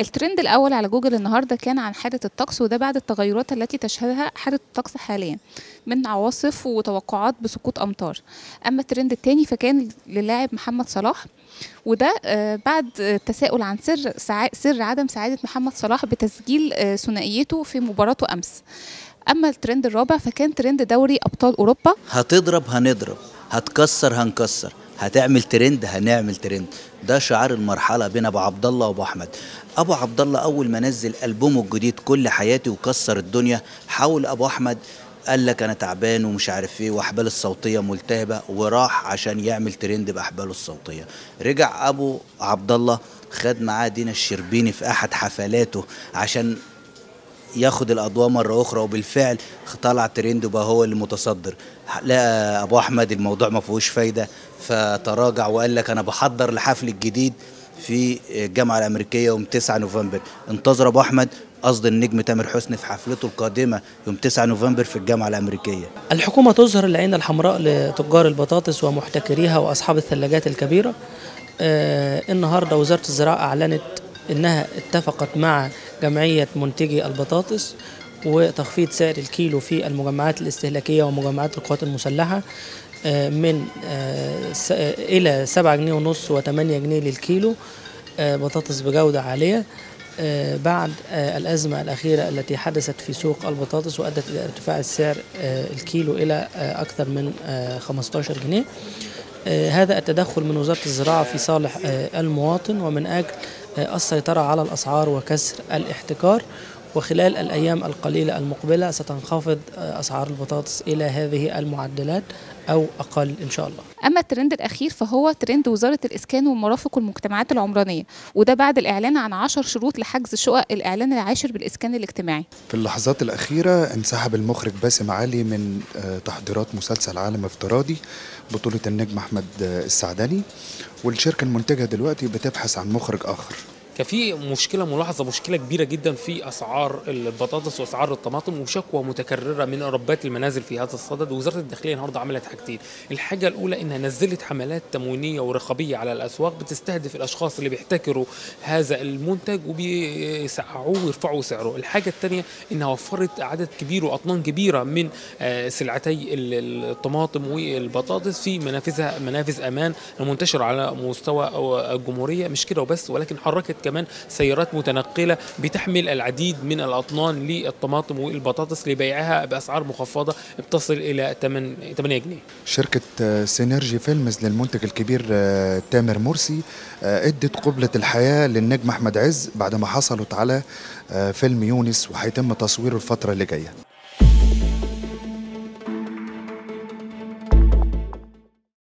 الترند الأول على جوجل النهاردة كان عن حالة الطقس وده بعد التغيرات التي تشهدها حالة الطقس حاليا من عواصف وتوقعات بسقوط أمطار أما الترند التاني فكان للاعب محمد صلاح وده آه، بعد التساؤل عن سر سع... سر عدم سعادة محمد صلاح بتسجيل آه، ثنائيته في مباراته أمس أما الترند الرابع فكان ترند دوري أبطال أوروبا هتضرب هنضرب هتكسر هنكسر هتعمل ترند هنعمل ترند ده شعار المرحله بين ابو عبد الله وابو احمد ابو عبد الله اول ما نزل البومه الجديد كل حياتي وكسر الدنيا حاول ابو احمد قال لك انا تعبان ومش عارف ايه واحبال الصوتيه ملتهبه وراح عشان يعمل ترند باحباله الصوتيه رجع ابو عبد الله خد معاه دينا الشربيني في احد حفلاته عشان ياخد الاضواء مره اخرى وبالفعل طلع ترند وبقى هو اللي متصدر لا ابو احمد الموضوع ما فيهوش فايده فتراجع وقال لك انا بحضر لحفل الجديد في الجامعه الامريكيه يوم 9 نوفمبر انتظر ابو احمد قصد النجم تامر حسني في حفلته القادمه يوم 9 نوفمبر في الجامعه الامريكيه الحكومة تظهر العين الحمراء لتجار البطاطس ومحتكريها وأصحاب الثلاجات الكبيرة آه، النهاردة وزارة الزراعة أعلنت أنها اتفقت مع جمعية منتجي البطاطس وتخفيض سعر الكيلو في المجمعات الاستهلاكية ومجمعات القوات المسلحة آه، من آه، س- آه، إلى سبعة جنيه ونص وثمانية جنيه للكيلو آه، بطاطس بجودة عالية آه، بعد آه، الأزمة الأخيرة التي حدثت في سوق البطاطس وأدت إلى ارتفاع السعر آه، الكيلو إلى آه، أكثر من آه، 15 جنيه آه، هذا التدخل من وزارة الزراعة في صالح آه، المواطن ومن أجل آه، السيطرة على الأسعار وكسر الاحتكار وخلال الأيام القليلة المقبلة ستنخفض آه، أسعار البطاطس إلى هذه المعدلات أو أقل إن شاء الله أما الترند الأخير فهو ترند وزارة الإسكان والمرافق والمجتمعات العمرانية وده بعد الإعلان عن عشر شروط لحجز شقق الإعلان العاشر بالإسكان الاجتماعي في اللحظات الأخيرة انسحب المخرج باسم علي من آه، تحضيرات مسلسل عالم افتراضي بطولة النجم أحمد آه، السعدني والشركة المنتجة دلوقتي بتبحث عن مخرج آخر كان في مشكله ملاحظه مشكله كبيره جدا في اسعار البطاطس واسعار الطماطم وشكوى متكرره من ربات المنازل في هذا الصدد وزاره الداخليه النهارده عملت حاجتين الحاجه الاولى انها نزلت حملات تموينيه ورقابيه على الاسواق بتستهدف الاشخاص اللي بيحتكروا هذا المنتج وبيسعروه ويرفعوا سعره الحاجه الثانيه انها وفرت عدد كبير واطنان كبيره من آه، سلعتي ال- الطماطم والبطاطس في منافذها منافذ امان المنتشره على مستوى الجمهوريه مش كده وبس ولكن حركت كمان سيارات متنقله بتحمل العديد من الاطنان للطماطم والبطاطس لبيعها باسعار مخفضه بتصل الى 8 8 جنيه شركة آه، سينرجي فيلمز للمنتج الكبير آه، تامر مرسي آه، ادت قبلة الحياة للنجم أحمد عز بعد ما حصلت على آه، فيلم يونس وهيتم تصويره الفترة اللي جاية